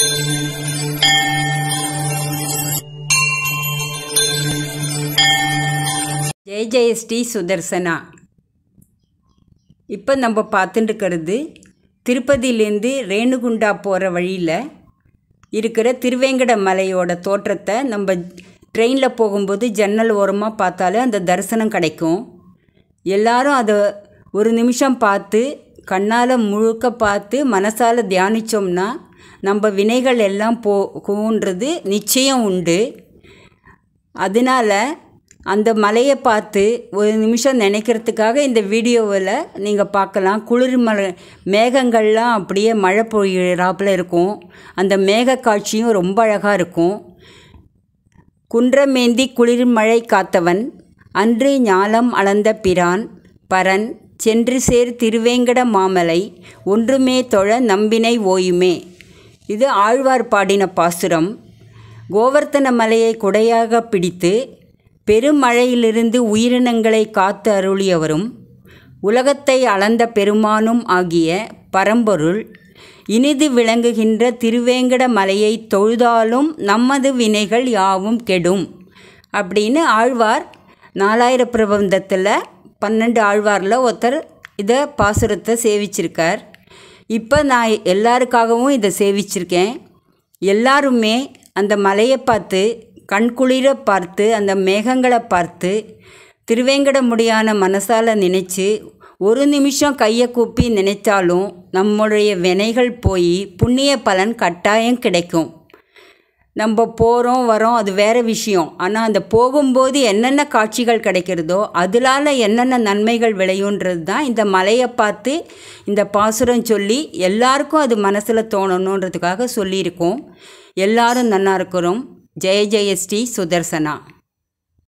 ஜெய ஜெய ஸ்ரீ சுதர்சனா இப்போ நம்ம பார்த்துட்டு இருக்கிறது திருப்பதியிலேருந்து ரேணுகுண்டா போகிற வழியில் இருக்கிற திருவேங்கட மலையோட தோற்றத்தை நம்ம ட்ரெயினில் போகும்போது ஜன்னல் ஓரமாக பார்த்தாலே அந்த தரிசனம் கிடைக்கும் எல்லாரும் அதை ஒரு நிமிஷம் பார்த்து கண்ணால் முழுக்க பார்த்து மனசால் தியானித்தோம்னா நம்ம வினைகள் எல்லாம் போகுன்றது நிச்சயம் உண்டு அதனால் அந்த மலையை பார்த்து ஒரு நிமிஷம் நினைக்கிறதுக்காக இந்த வீடியோவில் நீங்கள் பார்க்கலாம் குளிர் மலை மேகங்கள்லாம் அப்படியே மழை பொழியிறாப்புல இருக்கும் அந்த மேக காட்சியும் ரொம்ப அழகாக இருக்கும் குன்றமேந்தி குளிர் மழை காத்தவன் அன்று ஞாலம் அளந்த பிரான் பரன் சென்று சேர் திருவேங்கட மாமலை ஒன்றுமே தொழ நம்பினை ஓயுமே இது ஆழ்வார் பாடின பாசுரம் கோவர்த்தன மலையை குடையாக பிடித்து பெருமழையிலிருந்து உயிரினங்களை காத்து அருளியவரும் உலகத்தை அளந்த பெருமானும் ஆகிய பரம்பொருள் இனிது விளங்குகின்ற திருவேங்கட மலையை தொழுதாலும் நமது வினைகள் யாவும் கெடும் அப்படின்னு ஆழ்வார் நாலாயிர பிரபந்தத்தில் பன்னெண்டு ஆழ்வாரில் ஒருத்தர் இதை பாசுரத்தை சேவிச்சிருக்கார் இப்போ நான் எல்லாருக்காகவும் இதை சேவிச்சிருக்கேன் எல்லாருமே அந்த மலையை பார்த்து கண்குளிர பார்த்து அந்த மேகங்களை பார்த்து திருவேங்கடமுடியான மனசால் நினச்சி ஒரு நிமிஷம் கையை கூப்பி நினைத்தாலும் நம்முடைய வினைகள் போய் புண்ணிய பலன் கட்டாயம் கிடைக்கும் நம்ம போகிறோம் வரோம் அது வேறு விஷயம் ஆனால் அந்த போகும்போது என்னென்ன காட்சிகள் கிடைக்கிறதோ அதனால என்னென்ன நன்மைகள் விளையுன்றது தான் இந்த மலையை பார்த்து இந்த பாசுரம் சொல்லி எல்லாருக்கும் அது மனசில் தோணணுன்றதுக்காக சொல்லியிருக்கோம் எல்லாரும் நன்னா இருக்கிறோம் ஜெய ஜெய ஸ்ரீ சுதர்சனா